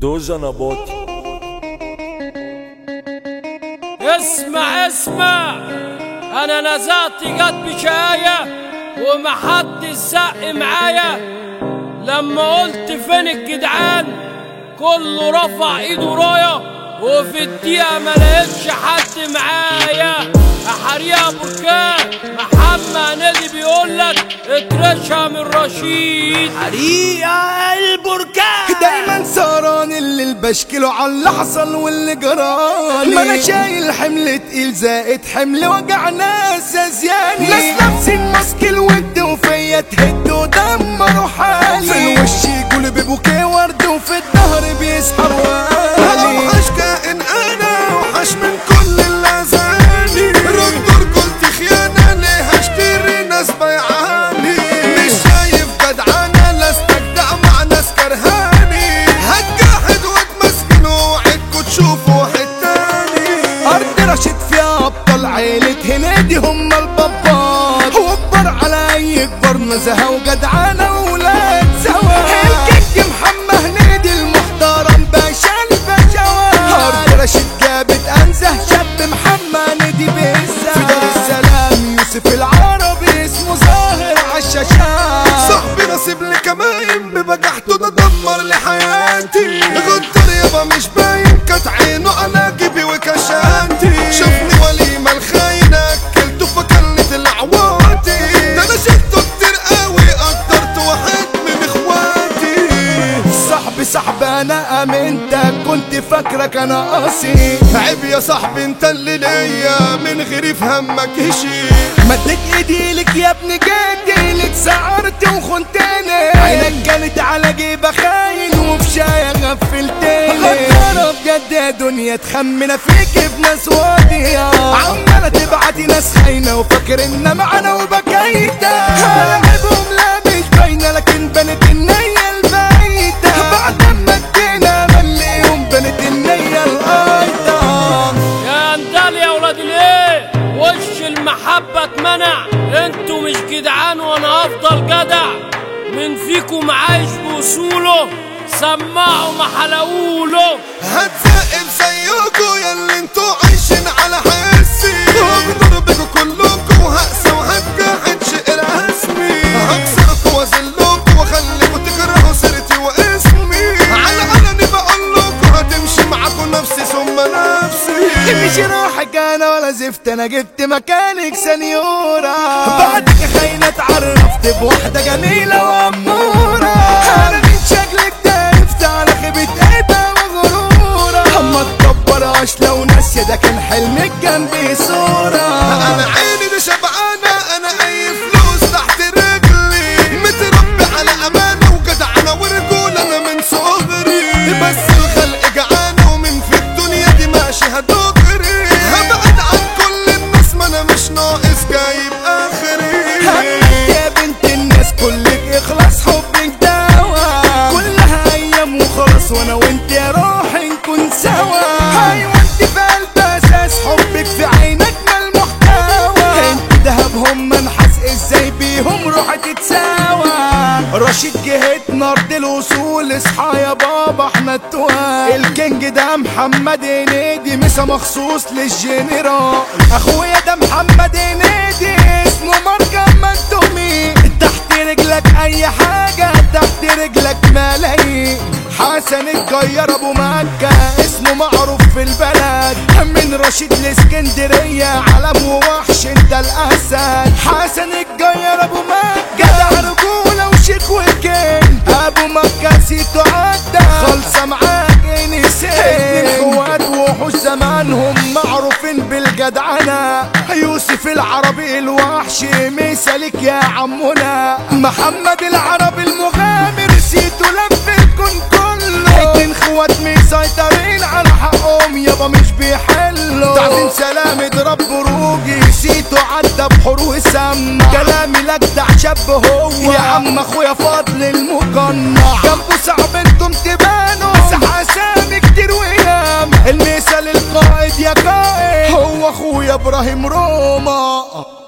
دوجا نباطي اسمع اسمع انا نزعت جت بشاية ومحد الزق معايا لما قلت فين الجدعان كله رفع ايده راية وفي الدقيقة ما لقيتش حد معايا حريقة بركان محمد نادي بيقول لك اترشها من رشيد حريقة البركان دايما سهران اللي بشكله على اللي حصل واللي جرالي ما انا شايل حمل تقيل زائد حمل وجع ناس ازياني ناس لابسين ماسك الود وفيا تهد ودمروا حالي في الوش يقول ببوكيه ورد وفي الظهر بيسحر والي اوحش كائن انا اوحش من كل اللي اذاني رجل قلت خيانة ليه هشتري ناس بيعاني مش شايف جدعانة لا استجدع مع ناس كرهاني هتجاحد واتمسكن وعدكوا تشوفوا واحد تاني ارض رشيد فيها ابطال عيلة هنادي هم البابات وكبر على اي كبر نزهة وجدعانة وولاد سوا الكيك محمد هنيدي المحترم باشا البشوات ارض رشيد جابت انزه شاب محمد هنيدي بالزمان في دار السلام يوسف العربي اسمه ظاهر عالشاشات صاحبي نصيب لي كماين ببجحته ده دمر لي حياتي غدر يابا مش باين كانت عينه انا جيبي وكشانتي شافني وليمة الخاينة اكلته فكلت العواتي ده انا شفته كتير قوي قدرت واحد من اخواتي صاحبي صاحبي انا امنتك كنت فاكرك انا قاسي عيب يا صاحبي انت اللي ليا من غيري في همك هشي مدت ايدي لك يا ابني جيتي لك سعرت وخنتني عينك كانت على جيبة خاين وفي شاية غفلتني غدارة بجد يا دنيا تخمنا فيك بناس واطية عمالة تبعتي ناس خاينة وفاكر ان معانا وبكيتة انا جايبهم لا مش باينة لكن بنت النية البايتة بعد ما ادينا مليهم بنت النية القايدة يا اندال يا ولاد الايه وش المحبة اتمنع انتوا مش جدعان وانا هفضل جدع من فيكم عايش بوصوله سمعوا ما حلقوله هتزقف زيكوا ياللي انتوا عايشين على حسي واقدر بيكوا كلكوا وهقسى وهتجاحد شق رسمي هكسركوا واذلكوا واخليكوا تكرهوا سيرتي واسمي على علني بقولكوا هتمشي معاكوا نفسي ثم نفسي مش روحك انا ولا زفت انا جبت مكانك سنيورة بعدك خاينة اتعرفت بواحدة جميلة وامورة انا من شكلك تعرفت على خيبة قلبها وغرورة ما تكبرهاش لو ناسية ده كان حلمك جنبي صورة انا عيني دي شبعانة انا اي فلوس تحت رجلي متربي على امانة وجدعنة ورجولة انا من صغري بس الخلق جعانة ومن في الدنيا دي ماشي هدغري هبعد عن كل الناس ما انا مش ناقص جايب اخري يا بنت الناس كلك اخلاص حبك دوا كلها ايام وخلاص وانا وانت يا روحي نكون سوا ايوه انت في قلب اساس حبك في عينك ما المحتوى انت دهبهم منحس ازاي بيهم روحي تتساوى رشيد جهتنا ارض الوصول اصحى يا بابا احنا التوال الكينج ده محمد هنيدي مسا مخصوص للجنرال اخويا ده محمد هنيدي اسمه ماركة منتومي تحت رجلك اي حاجة تحت رجلك ملايين حسن الجيار ابو مكة اسمه معروف في البلد من رشيد الاسكندرية علم ووحش انت الاسد حسن الجيار ابو مكة جدع رجولة وشيك وكين ابو مكة سيتو عدى خالصة معاك انسان اتنين اخوات وحوش زمانهم معروفين بالجدعنة يوسف العربي الوحش مثالك يا عمنا محمد العربي المغامر سيتو لف الكون كله اتنين اخوات مسيطرين على حقهم يابا مش بيحلوا تعظيم سلام اضرب بروجي سيتو عدى بحور وسمع كلامي لجدع شاب هو يا عم اخويا فضل المقنع جنبه صعب انتم تبانوا مسح اسامي كتير ويام المثال القائد يا قائد هو اخويا ابراهيم روما